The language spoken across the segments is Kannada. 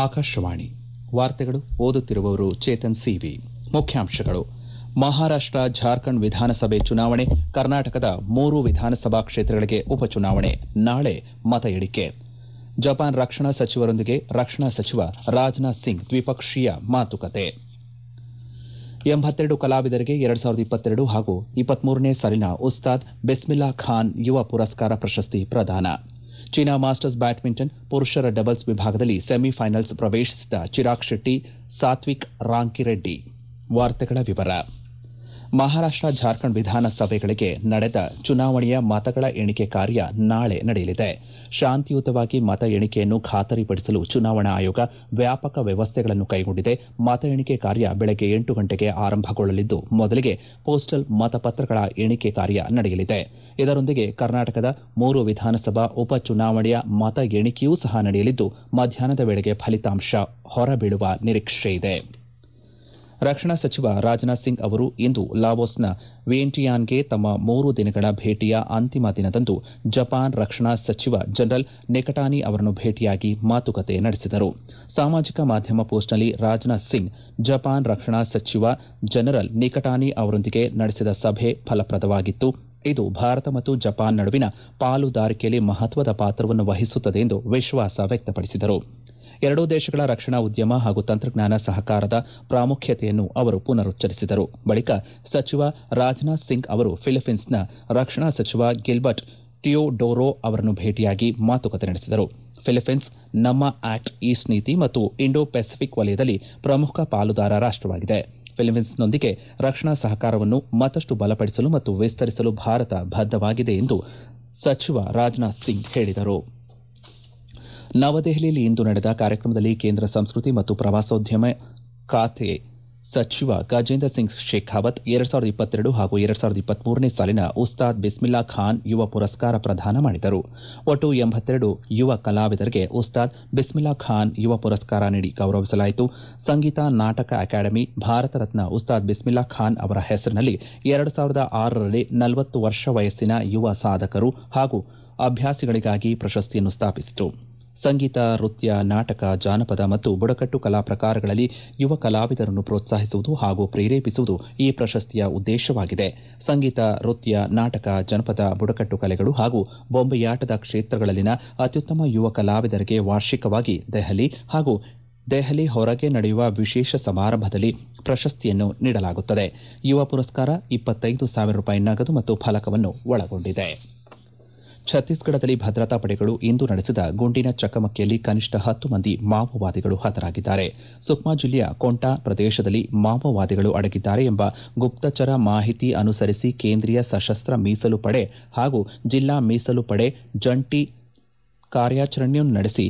ಆಕಾಶವಾಣಿ ವಾರ್ತೆಗಳು ಓದುತ್ತಿರುವವರು ಚೇತನ್ ಸಿವಿ ಮುಖ್ಯಾಂಶಗಳು ಮಹಾರಾಷ್ಟ ಜಾರ್ಖಂಡ್ ವಿಧಾನಸಭೆ ಚುನಾವಣೆ ಕರ್ನಾಟಕದ ಮೂರು ವಿಧಾನಸಭಾ ಕ್ಷೇತ್ರಗಳಿಗೆ ಉಪಚುನಾವಣೆ ನಾಳೆ ಮತ ಎಣಿಕೆ ಜಪಾನ್ ರಕ್ಷಣಾ ಸಚಿವರೊಂದಿಗೆ ರಕ್ಷಣಾ ಸಚಿವ ರಾಜನಾಥ್ ಸಿಂಗ್ ದ್ವಿಪಕ್ಷೀಯ ಮಾತುಕತೆ ಎಂಬತ್ತೆರಡು ಕಲಾವಿದರಿಗೆ ಎರಡ್ ಸಾವಿರದ ಇಪ್ಪತ್ತೆರಡು ಹಾಗೂ ಇಪ್ಪತ್ಮೂರನೇ ಸಾಲಿನ ಉಸ್ತಾದ್ ಬಿಸ್ಮಿಲ್ಲಾ ಖಾನ್ ಯುವ ಪುರಸ್ಕಾರ ಪ್ರಶಸ್ತಿ ಪ್ರದಾನ ಚೀನಾ ಮಾಸ್ಟರ್ಸ್ ಬ್ಯಾಡ್ಮಿಂಟನ್ ಪುರುಷರ ಡಬಲ್ಸ್ ವಿಭಾಗದಲ್ಲಿ ಸೆಮಿಫೈನಲ್ಸ್ ಪ್ರವೇಶಿಸಿದ ಚಿರಾಗ್ ಶೆಟ್ಟಿ ಸಾತ್ವಿಕ್ ರಾಂಕಿರೆಡ್ಡಿ ವಾರ್ತೆಗಳ ವಿವರ ಮಹಾರಾಷ್ಟ ಜಾರ್ಖಂಡ್ ವಿಧಾನಸಭೆಗಳಿಗೆ ನಡೆದ ಚುನಾವಣೆಯ ಮತಗಳ ಎಣಿಕೆ ಕಾರ್ಯ ನಾಳೆ ನಡೆಯಲಿದೆ ಶಾಂತಿಯುತವಾಗಿ ಮತ ಎಣಿಕೆಯನ್ನು ಖಾತರಿಪಡಿಸಲು ಚುನಾವಣಾ ಆಯೋಗ ವ್ಯಾಪಕ ವ್ಯವಸ್ಥೆಗಳನ್ನು ಕೈಗೊಂಡಿದೆ ಮತ ಎಣಿಕೆ ಕಾರ್ಯ ಬೆಳಗ್ಗೆ ಎಂಟು ಗಂಟೆಗೆ ಆರಂಭಗೊಳ್ಳಲಿದ್ದು ಮೊದಲಿಗೆ ಪೋಸ್ಟಲ್ ಮತಪತ್ರಗಳ ಎಣಿಕೆ ಕಾರ್ಯ ನಡೆಯಲಿದೆ ಇದರೊಂದಿಗೆ ಕರ್ನಾಟಕದ ಮೂರು ವಿಧಾನಸಭಾ ಉಪ ಚುನಾವಣೆಯ ಮತ ಎಣಿಕೆಯೂ ಸಹ ನಡೆಯಲಿದ್ದು ಮಧ್ಯಾಹ್ನದ ವೇಳೆಗೆ ಫಲಿತಾಂಶ ಹೊರಬೀಳುವ ನಿರೀಕ್ಷೆಯಿದೆ ರಕ್ಷಣಾ ಸಚಿವ ರಾಜನಾಥ್ ಸಿಂಗ್ ಅವರು ಇಂದು ಲಾವೋಸ್ನ ವಿಯೆಂಟಿಯಾನ್ಗೆ ತಮ್ಮ ಮೂರು ದಿನಗಳ ಭೇಟಿಯ ಅಂತಿಮ ದಿನದಂದು ಜಪಾನ್ ರಕ್ಷಣಾ ಸಚಿವ ಜನರಲ್ ನೆಕಟಾನಿ ಅವರನ್ನು ಭೇಟಿಯಾಗಿ ಮಾತುಕತೆ ನಡೆಸಿದರು ಸಾಮಾಜಿಕ ಮಾಧ್ಯಮ ಪೋಸ್ಟ್ನಲ್ಲಿ ರಾಜನಾಥ್ ಸಿಂಗ್ ಜಪಾನ್ ರಕ್ಷಣಾ ಸಚಿವ ಜನರಲ್ ನಿಕಟಾನಿ ಅವರೊಂದಿಗೆ ನಡೆಸಿದ ಸಭೆ ಫಲಪ್ರದವಾಗಿತ್ತು ಇದು ಭಾರತ ಮತ್ತು ಜಪಾನ್ ನಡುವಿನ ಪಾಲುದಾರಿಕೆಯಲ್ಲಿ ಮಹತ್ವದ ಪಾತ್ರವನ್ನು ವಹಿಸುತ್ತದೆ ಎಂದು ವಿಶ್ವಾಸ ವ್ಯಕ್ತಪಡಿಸಿದರು ಎರಡೂ ದೇಶಗಳ ರಕ್ಷಣಾ ಉದ್ಯಮ ಹಾಗೂ ತಂತ್ರಜ್ಞಾನ ಸಹಕಾರದ ಪ್ರಾಮುಖ್ಯತೆಯನ್ನು ಅವರು ಪುನರುಚ್ಚರಿಸಿದರು ಬಳಿಕ ಸಚಿವ ರಾಜನಾಥ್ ಸಿಂಗ್ ಅವರು ಫಿಲಿಪೈನ್ಸ್ನ ರಕ್ಷಣಾ ಸಚಿವ ಗಿಲ್ಬರ್ಟ್ ಟಿಯೋಡೋರೋ ಅವರನ್ನು ಭೇಟಿಯಾಗಿ ಮಾತುಕತೆ ನಡೆಸಿದರು ಫಿಲಿಪೈನ್ಸ್ ನಮ್ಮ ಆಕ್ಟ್ ಈಸ್ಟ್ ನೀತಿ ಮತ್ತು ಇಂಡೋ ಪೆಸಿಫಿಕ್ ವಲಯದಲ್ಲಿ ಪ್ರಮುಖ ಪಾಲುದಾರ ರಾಷ್ಟವಾಗಿದೆ ಫಿಲಿಪೈನ್ಸ್ನೊಂದಿಗೆ ರಕ್ಷಣಾ ಸಹಕಾರವನ್ನು ಮತ್ತಷ್ಟು ಬಲಪಡಿಸಲು ಮತ್ತು ವಿಸ್ತರಿಸಲು ಭಾರತ ಬದ್ದವಾಗಿದೆ ಎಂದು ಸಚಿವ ರಾಜನಾಥ್ ಸಿಂಗ್ ಹೇಳಿದರು ನವದೆಹಲಿಯಲ್ಲಿ ಇಂದು ನಡೆದ ಕಾರ್ಯಕ್ರಮದಲ್ಲಿ ಕೇಂದ್ರ ಸಂಸ್ಕೃತಿ ಮತ್ತು ಪ್ರವಾಸೋದ್ಯಮ ಖಾತೆ ಸಚಿವ ಗಜೇಂದ್ರ ಸಿಂಗ್ ಶೇಖಾವತ್ ಎರಡ್ ಸಾವಿರದ ಇಪ್ಪತ್ತೆರಡು ಹಾಗೂ ಎರಡ್ ಸಾವಿರದ ಇಪ್ಪತ್ಮೂರನೇ ಸಾಲಿನ ಉಸ್ತಾದ್ ಬಿಸ್ಮಿಲ್ಲಾ ಖಾನ್ ಯುವ ಪುರಸ್ಕಾರ ಪ್ರದಾನ ಮಾಡಿದರು ಒಟ್ಟು ಎಂಬತ್ತೆರಡು ಯುವ ಕಲಾವಿದರಿಗೆ ಉಸ್ತಾದ್ ಬಿಸ್ಮಿಲ್ಲಾ ಖಾನ್ ಯುವ ಪುರಸ್ಕಾರ ನೀಡಿ ಗೌರವಿಸಲಾಯಿತು ಸಂಗೀತ ನಾಟಕ ಅಕಾಡೆಮಿ ಭಾರತ ರತ್ನ ಉಸ್ತಾದ್ ಬಿಸ್ಮಿಲ್ಲಾ ಖಾನ್ ಅವರ ಹೆಸರಿನಲ್ಲಿ ಎರಡು ಸಾವಿರದ ಆರರಲ್ಲಿ ನಲವತ್ತು ವರ್ಷ ವಯಸ್ಸಿನ ಯುವ ಸಾಧಕರು ಹಾಗೂ ಅಭ್ಯಾಸಿಗಳಿಗಾಗಿ ಪ್ರಶಸ್ತಿಯನ್ನು ಸ್ಥಾಪಿಸಿತು ಸಂಗೀತ ನೃತ್ಯ ನಾಟಕ ಜಾನಪದ ಮತ್ತು ಬುಡಕಟ್ಟು ಕಲಾ ಪ್ರಕಾರಗಳಲ್ಲಿ ಯುವ ಕಲಾವಿದರನ್ನು ಪ್ರೋತ್ಸಾಹಿಸುವುದು ಹಾಗೂ ಪ್ರೇರೇಪಿಸುವುದು ಈ ಪ್ರಶಸ್ತಿಯ ಉದ್ದೇಶವಾಗಿದೆ ಸಂಗೀತ ನೃತ್ಯ ನಾಟಕ ಜನಪದ ಬುಡಕಟ್ಟು ಕಲೆಗಳು ಹಾಗೂ ಬೊಂಬೆಯಾಟದ ಕ್ಷೇತ್ರಗಳಲ್ಲಿನ ಅತ್ಯುತ್ತಮ ಯುವ ಕಲಾವಿದರಿಗೆ ವಾರ್ಷಿಕವಾಗಿ ದೆಹಲಿ ಹಾಗೂ ದೆಹಲಿ ಹೊರಗೆ ನಡೆಯುವ ವಿಶೇಷ ಸಮಾರಂಭದಲ್ಲಿ ಪ್ರಶಸ್ತಿಯನ್ನು ನೀಡಲಾಗುತ್ತದೆ ಯುವ ಪುರಸ್ಕಾರ ಇಪ್ಪತ್ತೈದು ಸಾವಿರ ರೂಪಾಯಿ ನಗದು ಮತ್ತು ಫಲಕವನ್ನು ಒಳಗೊಂಡಿದೆ ಛತ್ತೀಸ್ಗಢದಲ್ಲಿ ಭದ್ರತಾ ಪಡೆಗಳು ಇಂದು ನಡೆಸಿದ ಗುಂಡಿನ ಚಕಮಕಿಯಲ್ಲಿ ಕನಿಷ್ಠ ಹತ್ತು ಮಂದಿ ಮಾವೋವಾದಿಗಳು ಹತರಾಗಿದ್ದಾರೆ ಸುಕ್ಮಾ ಜಿಲ್ಲೆಯ ಕೊಂಟಾ ಪ್ರದೇಶದಲ್ಲಿ ಮಾವೋವಾದಿಗಳು ಅಡಗಿದ್ದಾರೆ ಎಂಬ ಗುಪ್ತಚರ ಮಾಹಿತಿ ಅನುಸರಿಸಿ ಕೇಂದ್ರೀಯ ಸಶಸ್ತ್ರ ಮೀಸಲು ಪಡೆ ಹಾಗೂ ಜಿಲ್ಲಾ ಮೀಸಲು ಪಡೆ ಜಂಟಿ ಕಾರ್ಯಾಚರಣೆಯನ್ನು ನಡೆಸಿ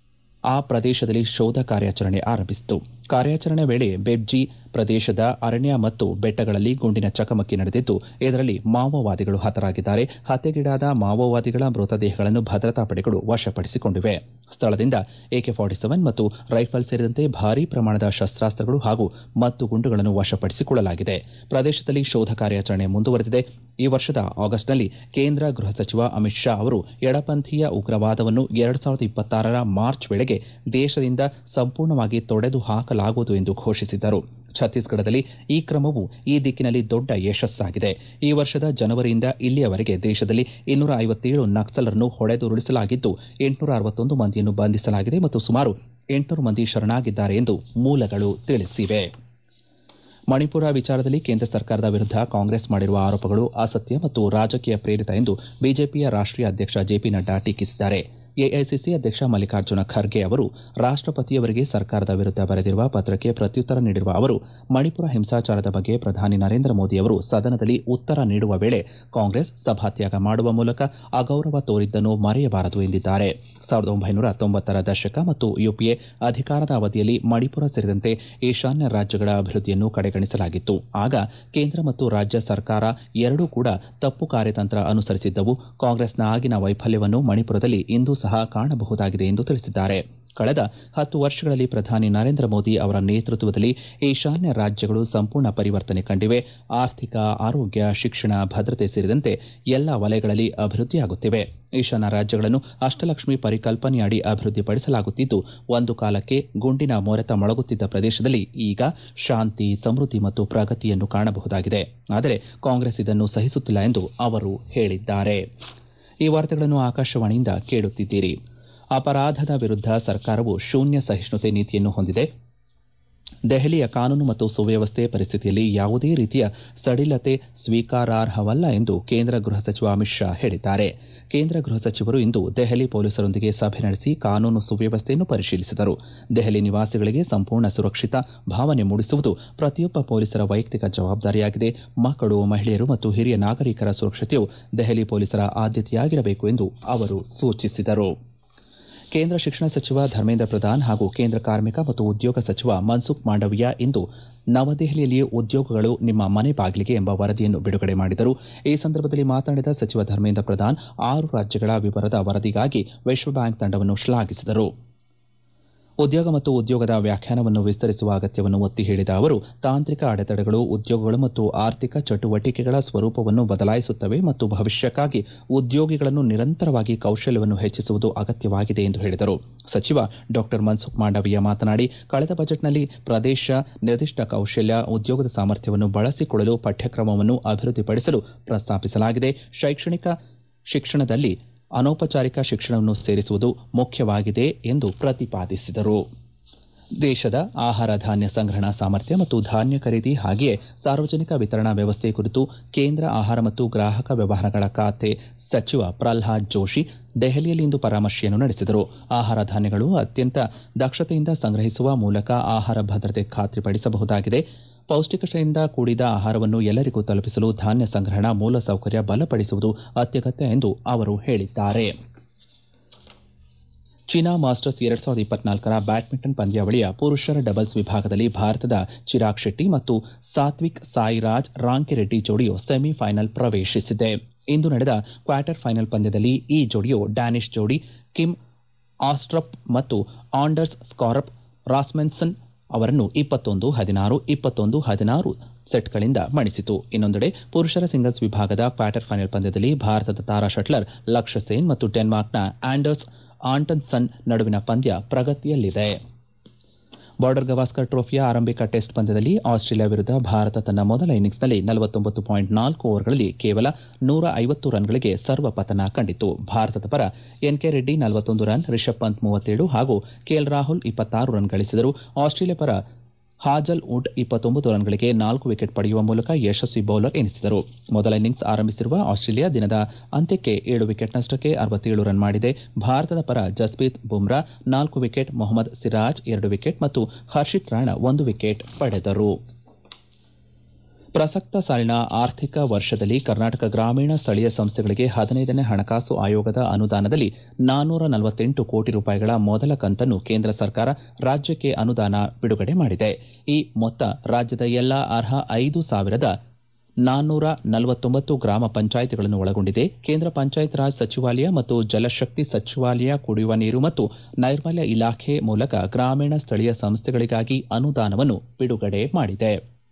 ಆ ಪ್ರದೇಶದಲ್ಲಿ ಶೋಧ ಕಾರ್ಯಾಚರಣೆ ಆರಂಭಿಸಿತು ಕಾರ್ಯಾಚರಣೆ ವೇಳೆ ಬೆಬ್ಜಿ ಪ್ರದೇಶದ ಅರಣ್ಯ ಮತ್ತು ಬೆಟ್ಟಗಳಲ್ಲಿ ಗುಂಡಿನ ಚಕಮಕಿ ನಡೆದಿದ್ದು ಇದರಲ್ಲಿ ಮಾವೋವಾದಿಗಳು ಹತರಾಗಿದ್ದಾರೆ ಹತ್ಯೆಗೀಡಾದ ಮಾವೋವಾದಿಗಳ ಮೃತದೇಹಗಳನ್ನು ಭದ್ರತಾ ಪಡೆಗಳು ವಶಪಡಿಸಿಕೊಂಡಿವೆ ಸ್ಥಳದಿಂದ ಎಕೆ ಫಾರ್ಟಿ ಸೆವೆನ್ ಮತ್ತು ರೈಫಲ್ ಸೇರಿದಂತೆ ಭಾರೀ ಪ್ರಮಾಣದ ಶಸ್ತಾಸ್ತ್ರಗಳು ಹಾಗೂ ಮದ್ದುಗುಂಡುಗಳನ್ನು ವಶಪಡಿಸಿಕೊಳ್ಳಲಾಗಿದೆ ಪ್ರದೇಶದಲ್ಲಿ ಶೋಧ ಕಾರ್ಯಾಚರಣೆ ಮುಂದುವರೆದಿದೆ ಈ ವರ್ಷದ ಆಗಸ್ಟ್ನಲ್ಲಿ ಕೇಂದ್ರ ಗೃಹ ಸಚಿವ ಅಮಿತ್ ಶಾ ಅವರು ಎಡಪಂಥೀಯ ಉಗ್ರವಾದವನ್ನು ಎರಡು ಸಾವಿರದ ಇಪ್ಪತ್ತಾರರ ಮಾರ್ಚ್ ವೇಳೆಗೆ ದೇಶದಿಂದ ಸಂಪೂರ್ಣವಾಗಿ ತೊಡೆದು ಹಾಕಲಾಗುವುದು ಎಂದು ಘೋಷಿಸಿದ್ದರು ಛತ್ತೀಸ್ಗಢದಲ್ಲಿ ಈ ಕ್ರಮವು ಈ ದಿಕ್ಕಿನಲ್ಲಿ ದೊಡ್ಡ ಯಶಸ್ಸಾಗಿದೆ ಈ ವರ್ಷದ ಜನವರಿಯಿಂದ ಇಲ್ಲಿಯವರೆಗೆ ದೇಶದಲ್ಲಿ ಇನ್ನೂರ ಐವತ್ತೇಳು ನಕ್ಸಲರನ್ನು ಹೊಡೆದುರುಳಿಸಲಾಗಿದ್ದು ಎಂಟುನೂರ ಅರವತ್ತೊಂದು ಮಂದಿಯನ್ನು ಬಂಧಿಸಲಾಗಿದೆ ಮತ್ತು ಸುಮಾರು ಎಂಟುನೂರು ಮಂದಿ ಶರಣಾಗಿದ್ದಾರೆ ಎಂದು ಮೂಲಗಳು ತಿಳಿಸಿವೆ ಮಣಿಪುರ ವಿಚಾರದಲ್ಲಿ ಕೇಂದ್ರ ಸರ್ಕಾರದ ವಿರುದ್ಧ ಕಾಂಗ್ರೆಸ್ ಮಾಡಿರುವ ಆರೋಪಗಳು ಅಸತ್ಯ ಮತ್ತು ರಾಜಕೀಯ ಪ್ರೇರಿತ ಎಂದು ಬಿಜೆಪಿಯ ರಾಷ್ಟೀಯ ಅಧ್ಯಕ್ಷ ಜೆಪಿ ನಡ್ಡಾ ಟೀಕಿಸಿದ್ದಾರೆ ಎಐಸಿಸಿ ಅಧ್ಯಕ್ಷ ಮಲ್ಲಿಕಾರ್ಜುನ ಖರ್ಗೆ ಅವರು ರಾಷ್ಟಪತಿಯವರಿಗೆ ಸರ್ಕಾರದ ವಿರುದ್ಧ ಬರೆದಿರುವ ಪತ್ರಕ್ಕೆ ಪ್ರತ್ಯುತ್ತರ ನೀಡಿರುವ ಅವರು ಮಣಿಪುರ ಹಿಂಸಾಚಾರದ ಬಗ್ಗೆ ಪ್ರಧಾನಿ ನರೇಂದ್ರ ಮೋದಿ ಅವರು ಸದನದಲ್ಲಿ ಉತ್ತರ ನೀಡುವ ವೇಳೆ ಕಾಂಗ್ರೆಸ್ ಸಭಾತ್ಯಾಗ ಮಾಡುವ ಮೂಲಕ ಅಗೌರವ ತೋರಿದ್ದನ್ನು ಮರೆಯಬಾರದು ಎಂದಿದ್ದಾರೆ ಸಾವಿರದ ಒಂಬೈನೂರ ತೊಂಬತ್ತರ ದಶಕ ಮತ್ತು ಯುಪಿಎ ಅಧಿಕಾರದ ಅವಧಿಯಲ್ಲಿ ಮಣಿಪುರ ಸೇರಿದಂತೆ ಈಶಾನ್ಯ ರಾಜ್ಯಗಳ ಅಭಿವೃದ್ಧಿಯನ್ನು ಕಡೆಗಣಿಸಲಾಗಿತ್ತು ಆಗ ಕೇಂದ್ರ ಮತ್ತು ರಾಜ್ಯ ಸರ್ಕಾರ ಎರಡೂ ಕೂಡ ತಪ್ಪು ಕಾರ್ಯತಂತ್ರ ಅನುಸರಿಸಿದ್ದವು ಕಾಂಗ್ರೆಸ್ನ ಆಗಿನ ವೈಫಲ್ಯವನ್ನು ಮಣಿಪುರದಲ್ಲಿ ಇಂದು ಸಹ ಕಾಣಬಹುದಾಗಿದೆ ಎಂದು ತಿಳಿಸಿದ್ದಾರೆ ಕಳೆದ ಹತ್ತು ವರ್ಷಗಳಲ್ಲಿ ಪ್ರಧಾನಿ ನರೇಂದ್ರ ಮೋದಿ ಅವರ ನೇತೃತ್ವದಲ್ಲಿ ಈಶಾನ್ಯ ರಾಜ್ಯಗಳು ಸಂಪೂರ್ಣ ಪರಿವರ್ತನೆ ಕಂಡಿವೆ ಆರ್ಥಿಕ ಆರೋಗ್ಯ ಶಿಕ್ಷಣ ಭದ್ರತೆ ಸೇರಿದಂತೆ ಎಲ್ಲ ವಲಯಗಳಲ್ಲಿ ಅಭಿವೃದ್ಧಿಯಾಗುತ್ತಿವೆ ಈಶಾನ್ಯ ರಾಜ್ಯಗಳನ್ನು ಅಷ್ಟಲಕ್ಷ್ಮಿ ಪರಿಕಲ್ಪನೆಯಡಿ ಅಭಿವೃದ್ಧಿಪಡಿಸಲಾಗುತ್ತಿದ್ದು ಒಂದು ಕಾಲಕ್ಕೆ ಗುಂಡಿನ ಮೊರೆತ ಮೊಳಗುತ್ತಿದ್ದ ಪ್ರದೇಶದಲ್ಲಿ ಈಗ ಶಾಂತಿ ಸಮೃದ್ಧಿ ಮತ್ತು ಪ್ರಗತಿಯನ್ನು ಕಾಣಬಹುದಾಗಿದೆ ಆದರೆ ಕಾಂಗ್ರೆಸ್ ಇದನ್ನು ಸಹಿಸುತ್ತಿಲ್ಲ ಎಂದು ಅವರು ಹೇಳಿದ್ದಾರೆ ಈ ವಾರ್ತೆಗಳನ್ನು ಆಕಾಶವಾಣಿಯಿಂದ ಕೇಳುತ್ತಿದ್ದೀರಿ ಅಪರಾಧದ ವಿರುದ್ಧ ಸರ್ಕಾರವು ಶೂನ್ಯ ಸಹಿಷ್ಣುತೆ ನೀತಿಯನ್ನು ಹೊಂದಿದೆ ದೆಹಲಿಯ ಕಾನೂನು ಮತ್ತು ಸುವ್ಯವಸ್ಥೆ ಪರಿಸ್ಥಿತಿಯಲ್ಲಿ ಯಾವುದೇ ರೀತಿಯ ಸಡಿಲತೆ ಸ್ವೀಕಾರಾರ್ಹವಲ್ಲ ಎಂದು ಕೇಂದ್ರ ಗೃಹ ಸಚಿವ ಅಮಿತ್ ಶಾ ಹೇಳಿದ್ದಾರೆ ಕೇಂದ್ರ ಗೃಹ ಸಚಿವರು ಇಂದು ದೆಹಲಿ ಪೊಲೀಸರೊಂದಿಗೆ ಸಭೆ ನಡೆಸಿ ಕಾನೂನು ಸುವ್ಯವಸ್ಥೆಯನ್ನು ಪರಿಶೀಲಿಸಿದರು ದೆಹಲಿ ನಿವಾಸಿಗಳಿಗೆ ಸಂಪೂರ್ಣ ಸುರಕ್ಷಿತ ಭಾವನೆ ಮೂಡಿಸುವುದು ಪ್ರತಿಯೊಬ್ಬ ಪೊಲೀಸರ ವೈಯಕ್ತಿಕ ಜವಾಬ್ದಾರಿಯಾಗಿದೆ ಮಕ್ಕಳು ಮಹಿಳೆಯರು ಮತ್ತು ಹಿರಿಯ ನಾಗರಿಕರ ಸುರಕ್ಷತೆಯು ದೆಹಲಿ ಪೊಲೀಸರ ಆದ್ಯತೆಯಾಗಿರಬೇಕು ಎಂದು ಅವರು ಸೂಚಿಸಿದರು ಕೇಂದ್ರ ಶಿಕ್ಷಣ ಸಚಿವ ಧರ್ಮೇಂದ್ರ ಪ್ರಧಾನ್ ಹಾಗೂ ಕೇಂದ್ರ ಕಾರ್ಮಿಕ ಮತ್ತು ಉದ್ಯೋಗ ಸಚಿವ ಮನ್ಸುಖ್ ಮಾಂಡವಿಯಾ ಇಂದು ನವದೆಹಲಿಯಲ್ಲಿ ಉದ್ಯೋಗಗಳು ನಿಮ್ಮ ಮನೆ ಬಾಗಿಲಿಗೆ ಎಂಬ ವರದಿಯನ್ನು ಬಿಡುಗಡೆ ಮಾಡಿದರು ಈ ಸಂದರ್ಭದಲ್ಲಿ ಮಾತನಾಡಿದ ಸಚಿವ ಧರ್ಮೇಂದ್ರ ಪ್ರಧಾನ್ ಆರು ರಾಜ್ಯಗಳ ವಿವರದ ವರದಿಗಾಗಿ ವಿಶ್ವ ಬ್ಯಾಂಕ್ ತಂಡವನ್ನು ಶ್ಲಾಘಿಸಿದರು ಉದ್ಯೋಗ ಮತ್ತು ಉದ್ಯೋಗದ ವ್ಯಾಖ್ಯಾನವನ್ನು ವಿಸ್ತರಿಸುವ ಅಗತ್ಯವನ್ನು ಒತ್ತಿ ಹೇಳಿದ ಅವರು ತಾಂತ್ರಿಕ ಅಡೆತಡೆಗಳು ಉದ್ಯೋಗಗಳು ಮತ್ತು ಆರ್ಥಿಕ ಚಟುವಟಿಕೆಗಳ ಸ್ವರೂಪವನ್ನು ಬದಲಾಯಿಸುತ್ತವೆ ಮತ್ತು ಭವಿಷ್ಯಕ್ಕಾಗಿ ಉದ್ಯೋಗಿಗಳನ್ನು ನಿರಂತರವಾಗಿ ಕೌಶಲ್ಯವನ್ನು ಹೆಚ್ಚಿಸುವುದು ಅಗತ್ಯವಾಗಿದೆ ಎಂದು ಹೇಳಿದರು ಸಚಿವ ಡಾ ಮನ್ಸುಖ್ ಮಾಂಡವಿಯಾ ಮಾತನಾಡಿ ಕಳೆದ ಬಜೆಟ್ನಲ್ಲಿ ಪ್ರದೇಶ ನಿರ್ದಿಷ್ಟ ಕೌಶಲ್ಯ ಉದ್ಯೋಗದ ಸಾಮರ್ಥ್ಯವನ್ನು ಬಳಸಿಕೊಳ್ಳಲು ಪಠ್ಯಕ್ರಮವನ್ನು ಅಭಿವೃದ್ಧಿಪಡಿಸಲು ಪ್ರಸ್ತಾಪಿಸಲಾಗಿದೆ ಶೈಕ್ಷಣಿಕ ಶಿಕ್ಷಣದಲ್ಲಿ ಅನೌಪಚಾರಿಕ ಶಿಕ್ಷಣವನ್ನು ಸೇರಿಸುವುದು ಮುಖ್ಯವಾಗಿದೆ ಎಂದು ಪ್ರತಿಪಾದಿಸಿದರು ದೇಶದ ಆಹಾರ ಧಾನ್ಯ ಸಂಗ್ರಹಣಾ ಸಾಮರ್ಥ್ಯ ಮತ್ತು ಧಾನ್ಯ ಖರೀದಿ ಹಾಗೆಯೇ ಸಾರ್ವಜನಿಕ ವಿತರಣಾ ವ್ಯವಸ್ಥೆ ಕುರಿತು ಕೇಂದ್ರ ಆಹಾರ ಮತ್ತು ಗ್ರಾಹಕ ವ್ಯವಹಾರಗಳ ಖಾತೆ ಸಚಿವ ಪ್ರಲ್ಹಾದ್ ಜೋಶಿ ದೆಹಲಿಯಲ್ಲಿಂದು ಪರಾಮರ್ಶೆಯನ್ನು ನಡೆಸಿದರು ಆಹಾರ ಧಾನ್ಯಗಳು ಅತ್ಯಂತ ದಕ್ಷತೆಯಿಂದ ಸಂಗ್ರಹಿಸುವ ಮೂಲಕ ಆಹಾರ ಭದ್ರತೆ ಖಾತ್ರಿಪಡಿಸಬಹುದಾಗಿದೆ ಪೌಷ್ಟಿಕತೆಯಿಂದ ಕೂಡಿದ ಆಹಾರವನ್ನು ಎಲ್ಲರಿಗೂ ತಲುಪಿಸಲು ಧಾನ್ಯ ಸಂಗ್ರಹಣಾ ಮೂಲಸೌಕರ್ಯ ಬಲಪಡಿಸುವುದು ಅತ್ಯಗತ್ಯ ಎಂದು ಅವರು ಹೇಳಿದ್ದಾರೆ ಚೀನಾ ಮಾಸ್ಟರ್ಸ್ ಎರಡ್ ಸಾವಿರದ ಇಪ್ಪತ್ನಾಲ್ಕರ ಬ್ಯಾಡ್ಮಿಂಟನ್ ಪಂದ್ಯಾವಳಿಯ ಪುರುಷರ ಡಬಲ್ಸ್ ವಿಭಾಗದಲ್ಲಿ ಭಾರತದ ಚಿರಾಗ್ ಶೆಟ್ಟಿ ಮತ್ತು ಸಾತ್ವಿಕ್ ಸಾಯಿರಾಜ್ ರಾಂಕಿರೆಡ್ಡಿ ಜೋಡಿಯು ಸೆಮಿಫೈನಲ್ ಪ್ರವೇಶಿಸಿದೆ ಇಂದು ನಡೆದ ಕ್ವಾರ್ಟರ್ ಫೈನಲ್ ಪಂದ್ಯದಲ್ಲಿ ಈ ಜೋಡಿಯು ಡ್ಯಾನಿಶ್ ಜೋಡಿ ಕಿಮ್ ಆಸ್ಟ್ರಪ್ ಮತ್ತು ಆಂಡರ್ಸ್ ಸ್ಕಾರಪ್ ರಾಸ್ಮೆನ್ಸನ್ ಅವರನ್ನು ಇಪ್ಪತ್ತೊಂದು ಹದಿನಾರು ಇಪ್ಪತ್ತೊಂದು ಹದಿನಾರು ಸೆಟ್ಗಳಿಂದ ಮಣಿಸಿತು ಇನ್ನೊಂದೆಡೆ ಪುರುಷರ ಸಿಂಗಲ್ಸ್ ವಿಭಾಗದ ಕ್ವಾರ್ಟರ್ ಫೈನಲ್ ಪಂದ್ಯದಲ್ಲಿ ಭಾರತದ ತಾರಾ ಶಟ್ಲರ್ ಲಕ್ಷ್ಯ ಸೇನ್ ಮತ್ತು ಡೆನ್ಮಾರ್ಕ್ನ ಆಂಡರ್ಸ್ ಆಂಟನ್ಸನ್ ನಡುವಿನ ಪಂದ್ಯ ಪ್ರಗತಿಯಲ್ಲಿದೆ ಬಾರ್ಡರ್ ಗವಾಸ್ಕರ್ ಟ್ರೋಫಿಯ ಆರಂಭಿಕ ಟೆಸ್ಟ್ ಪಂದ್ಯದಲ್ಲಿ ಆಸ್ಟ್ರೇಲಿಯಾ ವಿರುದ್ಧ ಭಾರತ ತನ್ನ ಮೊದಲ ಇನ್ನಿಂಗ್ಸ್ನಲ್ಲಿ ನಲವತ್ತೊಂಬತ್ತು ಪಾಯಿಂಟ್ ನಾಲ್ಕು ಓವರ್ಗಳಲ್ಲಿ ಕೇವಲ ನೂರ ಐವತ್ತು ರನ್ಗಳಿಗೆ ಸರ್ವಪತನ ಕಂಡಿತು ಭಾರತದ ಪರ ಎನ್ಕೆ ರೆಡ್ಡಿ ನಲವತ್ತೊಂದು ರನ್ ರಿಷಬ್ ಪಂತ್ ಮೂವತ್ತೇಳು ಹಾಗೂ ಕೆಎಲ್ ರಾಹುಲ್ ಇಪ್ಪತ್ತಾರು ರನ್ ಗಳಿಸಿದರು ಆಸ್ಟ್ರೇಲಿಯಾ ಪರ ಹಾಜಲ್ ವುಡ್ ಇಪ್ಪತ್ತೊಂಬತ್ತು ರನ್ಗಳಿಗೆ ನಾಲ್ಕು ವಿಕೆಟ್ ಪಡೆಯುವ ಮೂಲಕ ಯಶಸ್ವಿ ಬೌಲರ್ ಎನಿಸಿದರು ಮೊದಲ ಇನ್ನಿಂಗ್ಸ್ ಆರಂಭಿಸಿರುವ ಆಸ್ಟ್ರೇಲಿಯಾ ದಿನದ ಅಂತ್ಯಕ್ಕೆ ಏಳು ವಿಕೆಟ್ ನಷ್ಟಕ್ಕೆ ಅರವತ್ತೇಳು ರನ್ ಮಾಡಿದೆ ಭಾರತದ ಪರ ಜಸ್ಪ್ರೀತ್ ಬುಮ್ರಾ ನಾಲ್ಕು ವಿಕೆಟ್ ಮೊಹಮ್ಮದ್ ಸಿರಾಜ್ ಎರಡು ವಿಕೆಟ್ ಮತ್ತು ಹರ್ಷಿತ್ ರಾಣಾ ಒಂದು ವಿಕೆಟ್ ಪಡೆದರು ಪ್ರಸಕ್ತ ಸಾಲಿನ ಆರ್ಥಿಕ ವರ್ಷದಲ್ಲಿ ಕರ್ನಾಟಕ ಗ್ರಾಮೀಣ ಸ್ಥಳೀಯ ಸಂಸ್ಥೆಗಳಿಗೆ ಹದಿನೈದನೇ ಹಣಕಾಸು ಆಯೋಗದ ಅನುದಾನದಲ್ಲಿ ನಾನ್ನೂರ ನಲವತ್ತೆಂಟು ಕೋಟಿ ರೂಪಾಯಿಗಳ ಮೊದಲ ಕಂತನ್ನು ಕೇಂದ್ರ ಸರ್ಕಾರ ರಾಜ್ಯಕ್ಕೆ ಅನುದಾನ ಬಿಡುಗಡೆ ಮಾಡಿದೆ ಈ ಮೊತ್ತ ರಾಜ್ಯದ ಎಲ್ಲಾ ಅರ್ಹ ಐದು ಸಾವಿರದ ನಾನ್ನೂರ ನಲವತ್ತೊಂಬತ್ತು ಗ್ರಾಮ ಪಂಚಾಯಿತಿಗಳನ್ನು ಒಳಗೊಂಡಿದೆ ಕೇಂದ್ರ ಪಂಚಾಯತ್ ರಾಜ್ ಸಚಿವಾಲಯ ಮತ್ತು ಜಲಶಕ್ತಿ ಸಚಿವಾಲಯ ಕುಡಿಯುವ ನೀರು ಮತ್ತು ನೈರ್ಮಲ್ಯ ಇಲಾಖೆ ಮೂಲಕ ಗ್ರಾಮೀಣ ಸ್ಥಳೀಯ ಸಂಸ್ಥೆಗಳಿಗಾಗಿ ಅನುದಾನವನ್ನು ಬಿಡುಗಡೆ ಮಾಡಿದೆ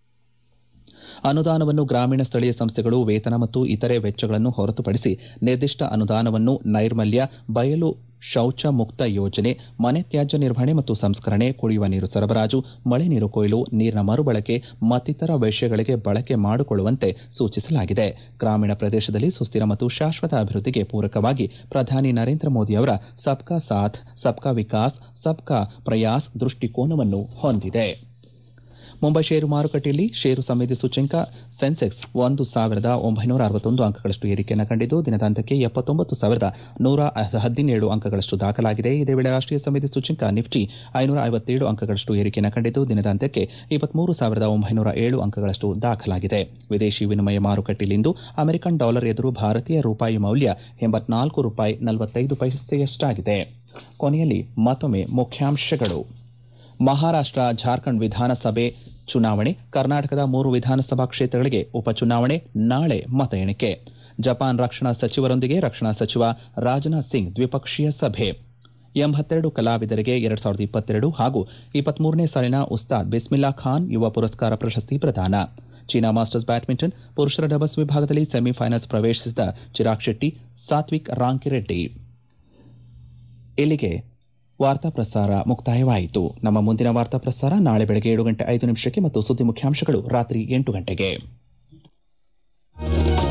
ಅನುದಾನವನ್ನು ಗ್ರಾಮೀಣ ಸ್ಥಳೀಯ ಸಂಸ್ಥೆಗಳು ವೇತನ ಮತ್ತು ಇತರೆ ವೆಚ್ಚಗಳನ್ನು ಹೊರತುಪಡಿಸಿ ನಿರ್ದಿಷ್ಟ ಅನುದಾನವನ್ನು ನೈರ್ಮಲ್ಯ ಬಯಲು ಶೌಚ ಮುಕ್ತ ಯೋಜನೆ ಮನೆ ತ್ಯಾಜ್ಯ ನಿರ್ವಹಣೆ ಮತ್ತು ಸಂಸ್ಕರಣೆ ಕುಡಿಯುವ ನೀರು ಸರಬರಾಜು ಮಳೆ ನೀರು ಕೊಯ್ಲು ನೀರಿನ ಮರುಬಳಕೆ ಮತ್ತಿತರ ವಿಷಯಗಳಿಗೆ ಬಳಕೆ ಮಾಡಿಕೊಳ್ಳುವಂತೆ ಸೂಚಿಸಲಾಗಿದೆ ಗ್ರಾಮೀಣ ಪ್ರದೇಶದಲ್ಲಿ ಸುಸ್ಥಿರ ಮತ್ತು ಶಾಶ್ವತ ಅಭಿವೃದ್ಧಿಗೆ ಪೂರಕವಾಗಿ ಪ್ರಧಾನಿ ನರೇಂದ್ರ ಮೋದಿ ಅವರ ಸಬ್ಕಾ ಸಾಥ್ ಸಬ್ಕಾ ವಿಕಾಸ್ ಸಬ್ಕಾ ಪ್ರಯಾಸ್ ದೃಷ್ಟಿಕೋನವನ್ನು ಹೊಂದಿದೆ ಮುಂಬೈ ಷೇರು ಮಾರುಕಟ್ಟೆಯಲ್ಲಿ ಷೇರು ಸಮಿತಿ ಸೂಚ್ಯಂಕ ಸೆನ್ಸೆಕ್ಸ್ ಒಂದು ಸಾವಿರದ ಒಂಬೈನೂರ ಅರವತ್ತೊಂದು ಅಂಕಗಳಷ್ಟು ಏರಿಕೆಯನ್ನು ಕಂಡಿದ್ದು ದಿನದಾಂತ್ಯಕ್ಕೆ ಎಪ್ಪತ್ತೊಂಬತ್ತು ಸಾವಿರದ ನೂರ ಹದಿನೇಳು ಅಂಕಗಳಷ್ಟು ದಾಖಲಾಗಿದೆ ಇದೇ ವೇಳೆ ರಾಷ್ಟೀಯ ಸಮಿತಿ ಸೂಚ್ಯಂಕ ನಿಫ್ಟಿ ಐನೂರ ಐವತ್ತೇಳು ಅಂಕಗಳಷ್ಟು ಏರಿಕೆಯನ್ನು ಕಂಡಿದ್ದು ದಿನದಾಂತ್ಯಕ್ಕೆ ಇಪ್ಪತ್ಮೂರು ಸಾವಿರದ ಒಂಬೈನೂರ ಏಳು ಅಂಕಗಳಷ್ಟು ದಾಖಲಾಗಿದೆ ವಿದೇಶಿ ವಿನಿಮಯ ಮಾರುಕಟ್ಟೆಯಲ್ಲಿಂದು ಅಮೆರಿಕನ್ ಡಾಲರ್ ಎದುರು ಭಾರತೀಯ ರೂಪಾಯಿ ಮೌಲ್ಯ ಎಂಬತ್ನಾಲ್ಕು ರೂಪಾಯಿ ನಲವತ್ತೈದು ಪೈಸೆಯಷ್ಟಾಗಿದೆ ಕೊನೆಯಲ್ಲಿ ಮತ್ತೊಮ್ಮೆ ಮುಖ್ಯಾಂಶಗಳು ಮಹಾರಾಷ್ಟ್ರ ಜಾರ್ಖಂಡ್ ವಿಧಾನಸಭೆ ಚುನಾವಣೆ ಕರ್ನಾಟಕದ ಮೂರು ವಿಧಾನಸಭಾ ಕ್ಷೇತ್ರಗಳಿಗೆ ಉಪಚುನಾವಣೆ ನಾಳೆ ಮತ ಎಣಿಕೆ ಜಪಾನ್ ರಕ್ಷಣಾ ಸಚಿವರೊಂದಿಗೆ ರಕ್ಷಣಾ ಸಚಿವ ರಾಜನಾಥ್ ಸಿಂಗ್ ದ್ವಿಪಕ್ಷೀಯ ಸಭೆ ಎಂಬತ್ತೆರಡು ಕಲಾವಿದರಿಗೆ ಎರಡ್ ಸಾವಿರದ ಇಪ್ಪತ್ತೆರಡು ಹಾಗೂ ಇಪ್ಪತ್ಮೂರನೇ ಸಾಲಿನ ಉಸ್ತಾದ್ ಬಿಸ್ಮಿಲ್ಲಾ ಖಾನ್ ಯುವ ಪುರಸ್ಕಾರ ಪ್ರಶಸ್ತಿ ಪ್ರದಾನ ಚೀನಾ ಮಾಸ್ಟರ್ಸ್ ಬ್ಯಾಡ್ಮಿಂಟನ್ ಪುರುಷರ ಡಬಲ್ಸ್ ವಿಭಾಗದಲ್ಲಿ ಸೆಮಿಫೈನಲ್ಸ್ ಪ್ರವೇಶಿಸಿದ ಚಿರಾಗ್ ಶೆಟ್ಟಿ ಸಾತ್ವಿಕ್ ರಾಂಕಿರೆಡ್ಡಿ ಇಲ್ಲಿಗೆ ವಾರ್ತಾ ಪ್ರಸಾರ ಮುಕ್ತಾಯವಾಯಿತು ನಮ್ಮ ಮುಂದಿನ ವಾರ್ತಾ ಪ್ರಸಾರ ನಾಳೆ ಬೆಳಗ್ಗೆ ಏಳು ಗಂಟೆ ಐದು ನಿಮಿಷಕ್ಕೆ ಮತ್ತು ಸುದ್ದಿ ಮುಖ್ಯಾಂಶಗಳು ರಾತ್ರಿ ಎಂಟು ಗಂಟೆಗೆ